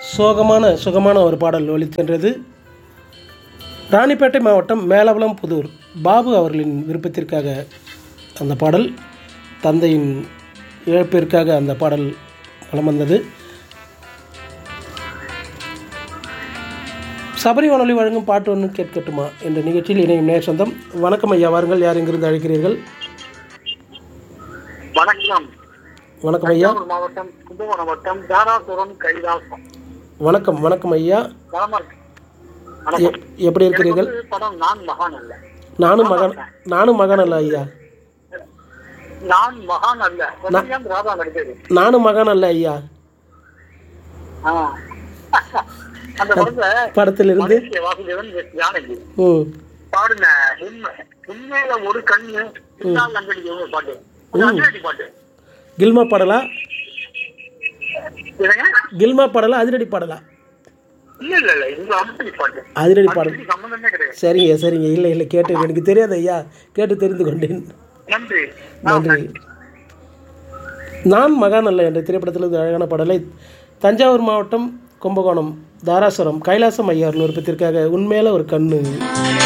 சோகமான சுகமான ஒரு பாடல் ஒலிக்கின்றது ராணிப்பேட்டை மாவட்டம் மேலவளம் புதூர் பாபு அவர்களின் விருப்பத்திற்காக அந்த பாடல் தந்தையின் இழப்பிற்காக அந்த பாடல் வலம் வந்தது சபரி வானொலி வழங்கும் பாட்டு ஒன்று கேட்கட்டுமா என்ற நிகழ்ச்சியில் இணையும் நேர் சொந்தம் வணக்கம் ஐயா வாருங்கள் யார் எங்கிருந்து அழைக்கிறீர்கள் வணக்கம் வணக்கம் ஐயா தஞ்சாவூர் மாவட்டம் கும்பகோணம் வட்டம் தாராசுரம் கைலாசம் வணக்கம் வணக்கம் ஐயா நலமா இருக்கு எ- வணக்கம் எப்படி எனக்கு இருக்கிறீர்கள் வந்து படம் நான் மகான் அல்ல நானும் மகன் நானும் மகன் அல்ல ஐயா நான் மகான் அல்ல ரஜினிகாந்த் ராதா நடிச்சது நானும் மகன் அல்ல ஐயா ஆ. அந்த படத்துல படத்திலிருந்து மலேசிய வாசுதேவன் எஸ். ஜானகி ம் பாடுங்க உண்மை உண்மையில ஒரு கண்ணு பின்னால் நம்படி ஒரு பாட்டு ஒரு அதிரடி பாட்டு கில்மா பாடலா இதுங்க கில்மா பாடலா அதிரடி பாடலா இல்ல இல்ல இல்ல இந்த அதிரடி பாட்டு அதிரடி பாடல் இதுக்கு சம்பந்தமே கிடையாது சரிங்க சரிங்க இல்லை இல்லை கேட்டு எனக்கு தெரியாது ஐயா கேட்டு தெரிந்து கொண்டேன் நன்றி நன்றி நான் மகான் அல்ல என்ற திரைப்படத்திலிருந்து அழகான பாடலை தஞ்சாவூர் மாவட்டம் கும்பகோணம் தாராசுரம் கைலாசம் ஐயார் விருப்பத்திற்காக உண்மையில ஒரு கண்ணு